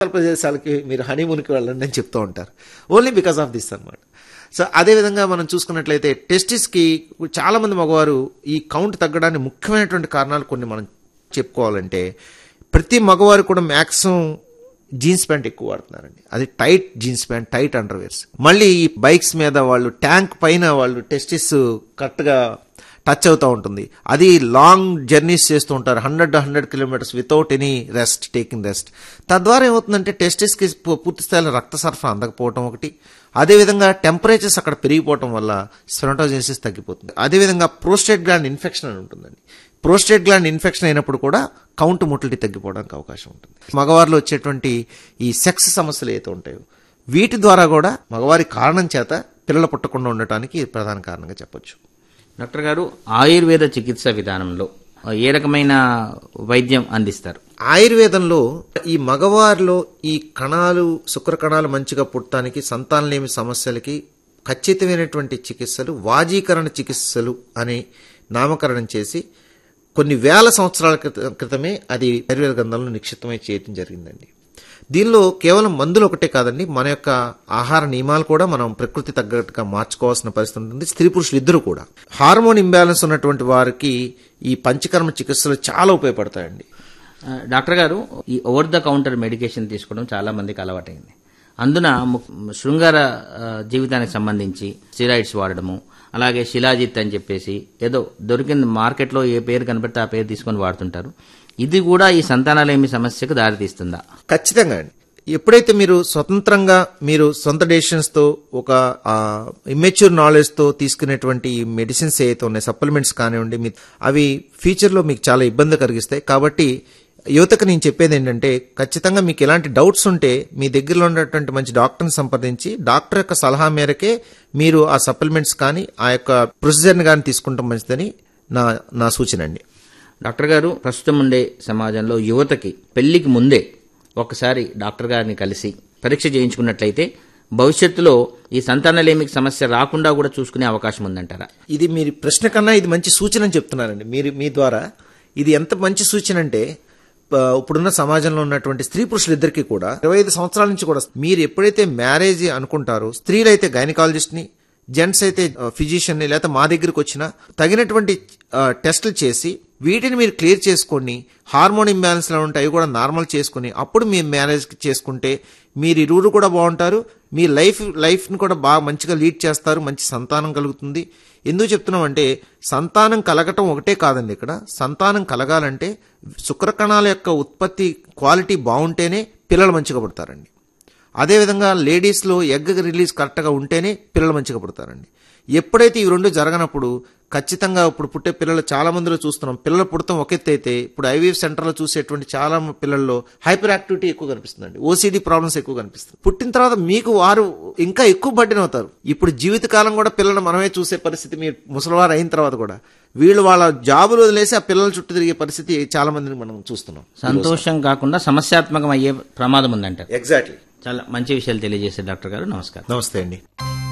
ప్రదేశాలకి మీరు హనీమూన్కి వెళ్ళండి అని చెప్తూ ఉంటారు ఓన్లీ బికాస్ ఆఫ్ దిస్ అనమాట సో అదేవిధంగా మనం చూసుకున్నట్లయితే టెస్టిస్కి చాలామంది మగవారు ఈ కౌంట్ తగ్గడానికి ముఖ్యమైనటువంటి కారణాలు కొన్ని మనం చెప్పుకోవాలంటే ప్రతి మగవారు కూడా మ్యాక్సిమం జీన్స్ ప్యాంట్ ఎక్కువ వాడుతున్నారండి అది tight jeans pant tight underwears మళ్ళీ ఈ బైక్స్ మీద వాళ్ళు ట్యాంక్ పైన వాళ్ళు టెస్టిస్ కరెక్ట్గా టచ్ అవుతూ ఉంటుంది అది లాంగ్ జర్నీస్ చేస్తూ ఉంటారు hundred hundred kilometres without any rest taking rest తద్వారా ఏమవుతుందంటే టెస్టిస్కి పూర్తి స్థాయిలో రక్త సరఫరా అందకపోవటం ఒకటి అదేవిధంగా టెంపరేచర్స్ అక్కడ పెరిగిపోవటం వల్ల స్పెనటోజెన్సిస్ తగ్గిపోతుంది అదేవిధంగా ప్రోస్టేట్ గ్లాండ్ ఇన్ఫెక్షన్ అని ఉంటుందండి ప్రోస్టేట్ గ్లాండ్ ఇన్ఫెక్షన్ అయినప్పుడు కూడా కౌంట్ మొటిలిటీ తగ్గిపోవడానికి అవకాశం ఉంటుంది మగవారిలో వచ్చేటువంటి ఈ సెక్స్ సమస్యలు ఏవైతే ఉంటాయో వీటి ద్వారా కూడా మగవారి కారణం చేత పిల్లలు పుట్టకుండా ఉండటానికి ప్రధాన కారణంగా చెప్పొచ్చు డాక్టర్ గారు ఆయుర్వేద చికిత్స విధానంలో ఏ రకమైన వైద్యం అందిస్తారు ఆయుర్వేదంలో ఈ మగవారిలో ఈ కణాలు శుక్ర కణాలు మంచిగా పుట్టడానికి సంతానలేమి సమస్యలకి ఖచ్చితమైనటువంటి చికిత్సలు వాజీకరణ చికిత్సలు అని నామకరణం చేసి కొన్ని వేల సంవత్సరాల క్రిత- క్రితమే అది ఆయుర్వేద గ్రంథంలో నిక్షిప్తమై చేయడం జరిగిందండి దీనిలో కేవలం మందులు ఒకటే కాదండి మన యొక్క ఆహార నియమాలు కూడా మనం ప్రకృతి తగ్గట్టుగా మార్చుకోవాల్సిన పరిస్థితి ఉంటుంది స్త్రీ పురుషులు ఇద్దరు కూడా హార్మోన్ ఇంబ్యాలెన్స్ ఉన్నటువంటి వారికి ఈ పంచకర్మ చికిత్సలు చాలా ఉపయోగపడతాయండి ఆ, డాక్టర్ గారు ఈ ఓవర్ ద కౌంటర్ మెడికేషన్ తీసుకోవడం చాలా మందికి అలవాటైంది అందున ము- శృంగార ఆ, జీవితానికి సంబంధించి స్టిరాయిడ్స్ వాడడము అలాగే శిలాజిత్ అని చెప్పేసి ఏదో దొరికిన మార్కెట్లో ఏ పేరు కనబడితే ఆ పేరు తీసుకొని వాడుతుంటారు ఇది కూడా ఈ సంతానాలేమి సమస్యకు దారితీస్తుందా ఖచ్చితంగా అండి ఎప్పుడైతే మీరు స్వతంత్రంగా మీరు సొంత డెసిషన్స్తో ఒక ఇమ్మెచ్యూర్ నాలెడ్జ్తో తీసుకునేటువంటి ఈ మెడిసిన్స్ ఏవైతే ఉన్నాయి సప్లిమెంట్స్ కానివ్వండి మీ అవి ఫ్యూచర్లో మీకు చాలా ఇబ్బంది కలిగిస్తాయి కాబట్టి యువతకు నేను చెప్పేది ఏంటంటే ఖచ్చితంగా మీకు ఎలాంటి డౌట్స్ ఉంటే మీ దగ్గరలో ఉన్నటువంటి మంచి డాక్టర్ని సంప్రదించి డాక్టర్ యొక్క సలహా మేరకే మీరు ఆ సప్లిమెంట్స్ కానీ ఆ యొక్క ప్రొసీజర్ని కానీ తీసుకుంటాం మంచిదని నా నా సూచన అండి డాక్టర్ గారు ప్రస్తుతం ఉండే సమాజంలో యువతకి పెళ్లికి ముందే ఒకసారి డాక్టర్ గారిని కలిసి పరీక్ష చేయించుకున్నట్లయితే భవిష్యత్తులో ఈ సంతానలేమికి సమస్య రాకుండా కూడా చూసుకునే అవకాశం ఉందంటారా ఇది మీరు ప్రశ్న కన్నా ఇది మంచి సూచన అని చెప్తున్నానండి మీరు మీ ద్వారా ఇది ఎంత మంచి సూచన అంటే ప- ఇప్పుడున్న సమాజంలో ఉన్నటువంటి స్త్రీ పురుషులిద్దరికీ కూడా ఇరవై ఐదు సంవత్సరాల నుంచి కూడా మీరు ఎప్పుడైతే మ్యారేజ్ అనుకుంటారో స్త్రీలైతే గైనకాలజిస్ట్ ని జెంట్స్ అయితే ఫిజిషియన్ ని లేకపోతే మా దగ్గరికి వచ్చిన తగినటువంటి ఆ, టెస్టులు చేసి వీటిని మీరు క్లియర్ చేసుకొని హార్మోన్ ఇంబ్యాలెన్స్ లో ఉంటాయి అవి కూడా నార్మల్ చేసుకుని అప్పుడు మీ మ్యారేజ్ చేసుకుంటే మీరు ఇరువురు కూడా బాగుంటారు మీ లైఫ్ లైఫ్ ని కూడా బాగా మంచిగా లీడ్ చేస్తారు మంచి సంతానం కలుగుతుంది ఎందుకు చెప్తున్నామంటే సంతానం కలగటం ఒకటే కాదండి ఇక్కడ సంతానం కలగాలంటే శుక్రకణాల యొక్క ఉత్పత్తి క్వాలిటీ బాగుంటేనే పిల్లలు మంచిగా పుడతారండి అదేవిధంగా లేడీస్లో ఎగ్ రిలీజ్ కరెక్ట్గా ఉంటేనే పిల్లలు మంచిగా పుడతారండి ఎప్పుడైతే ఈ రెండు జరగనప్పుడు ఖచ్చితంగా ఇప్పుడు పుట్టే పిల్లలు చాలా మందిలో చూస్తున్నాం పిల్లలు పుడతాం ఒక ఎత్తు అయితే ఇప్పుడు ఐవీఎఫ్ సెంటర్లో చూసేటువంటి చాలా పిల్లల్లో హైపర్ యాక్టివిటీ ఎక్కువ కనిపిస్తుందండి ఓసీడీ ప్రాబ్లమ్స్ ఎక్కువ కనిపిస్తుంది పుట్టిన తర్వాత మీకు వారు ఇంకా ఎక్కువ బడ్డెన్ అవుతారు ఇప్పుడు జీవితకాలం కూడా పిల్లలు మనమే చూసే పరిస్థితి మీరు ముసలివారు అయిన తర్వాత కూడా వీళ్ళు వాళ్ళ జాబులు వదిలేసి ఆ పిల్లల చుట్టూ తిరిగే పరిస్థితి చాలా మందిని మనం చూస్తున్నాం సంతోషం కాకుండా సమస్యాత్మకం అయ్యే ప్రమాదం ఉందంటారు ఎగ్జాక్ట్లీ చాలా మంచి విషయాలు తెలియజేశారు డాక్టర్ గారు నమస్కారం నమస్తే అండి